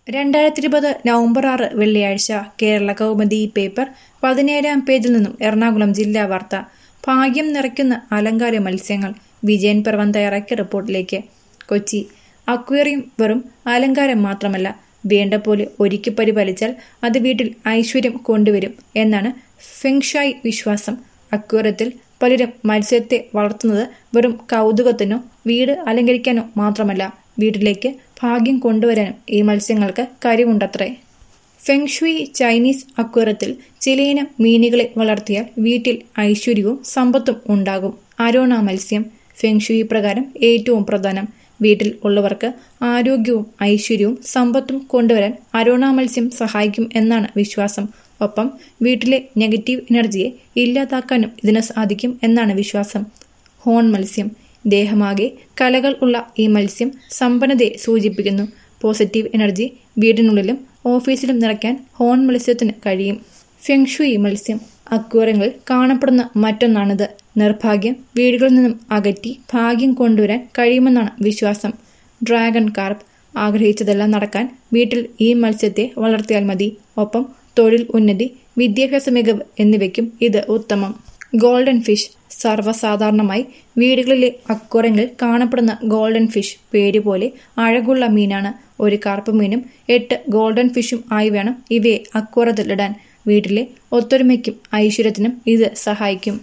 രണ്ടായിരത്തി ഇരുപത് നവംബർ ആറ് വെള്ളിയാഴ്ച കേരള കൗമുദി പേപ്പർ പതിനേഴാം പേജിൽ നിന്നും എറണാകുളം ജില്ലാ വാർത്ത ഭാഗ്യം നിറയ്ക്കുന്ന അലങ്കാര മത്സ്യങ്ങൾ വിജയൻ പിറവൻ തയ്യാറാക്കിയ റിപ്പോർട്ടിലേക്ക് കൊച്ചി അക്വേറിയം വെറും അലങ്കാരം മാത്രമല്ല വേണ്ട പോലെ ഒരുക്കി പരിപാലിച്ചാൽ അത് വീട്ടിൽ ഐശ്വര്യം കൊണ്ടുവരും എന്നാണ് ഫെങ്ഷായ് വിശ്വാസം അക്വേറിയത്തിൽ പലരും മത്സ്യത്തെ വളർത്തുന്നത് വെറും കൗതുകത്തിനോ വീട് അലങ്കരിക്കാനോ മാത്രമല്ല വീട്ടിലേക്ക് ഭാഗ്യം കൊണ്ടുവരാനും ഈ മത്സ്യങ്ങൾക്ക് കഴിവുണ്ടത്രേ ഫെങ്ഷുയി ചൈനീസ് അക്വേറിയത്തിൽ ചിലയിനം മീനുകളെ വളർത്തിയാൽ വീട്ടിൽ ഐശ്വര്യവും സമ്പത്തും ഉണ്ടാകും അരോണ മത്സ്യം ഫെങ്ഷുയി പ്രകാരം ഏറ്റവും പ്രധാനം വീട്ടിൽ ഉള്ളവർക്ക് ആരോഗ്യവും ഐശ്വര്യവും സമ്പത്തും കൊണ്ടുവരാൻ അരോണ മത്സ്യം സഹായിക്കും എന്നാണ് വിശ്വാസം ഒപ്പം വീട്ടിലെ നെഗറ്റീവ് എനർജിയെ ഇല്ലാതാക്കാനും ഇതിന് സാധിക്കും എന്നാണ് വിശ്വാസം ഹോൺ മത്സ്യം ദേഹമാകെ കലകൾ ഉള്ള ഈ മത്സ്യം സമ്പന്നതയെ സൂചിപ്പിക്കുന്നു പോസിറ്റീവ് എനർജി വീടിനുള്ളിലും ഓഫീസിലും നിറയ്ക്കാൻ ഹോൺ മത്സ്യത്തിന് കഴിയും ഫെങ്ഷുയി മത്സ്യം അക്വേറിയങ്ങളിൽ കാണപ്പെടുന്ന മറ്റൊന്നാണിത് നിർഭാഗ്യം വീടുകളിൽ നിന്നും അകറ്റി ഭാഗ്യം കൊണ്ടുവരാൻ കഴിയുമെന്നാണ് വിശ്വാസം ഡ്രാഗൺ കാർപ്പ് ആഗ്രഹിച്ചതെല്ലാം നടക്കാൻ വീട്ടിൽ ഈ മത്സ്യത്തെ വളർത്തിയാൽ മതി ഒപ്പം തൊഴിൽ ഉന്നതി വിദ്യാഭ്യാസ മികവ് എന്നിവയ്ക്കും ഇത് ഉത്തമം ഗോൾഡൻ ഫിഷ് സർവ്വസാധാരണമായി വീടുകളിലെ അക്വറങ്ങളിൽ കാണപ്പെടുന്ന ഗോൾഡൻ ഫിഷ് പേര് പോലെ അഴകുള്ള മീനാണ് ഒരു കാർപ്പ് മീനും എട്ട് ഗോൾഡൻ ഫിഷും ആയി വേണം ഇവയെ അക്വറത്തിലിടാൻ വീട്ടിലെ ഒത്തൊരുമയ്ക്കും ഐശ്വര്യത്തിനും ഇത് സഹായിക്കും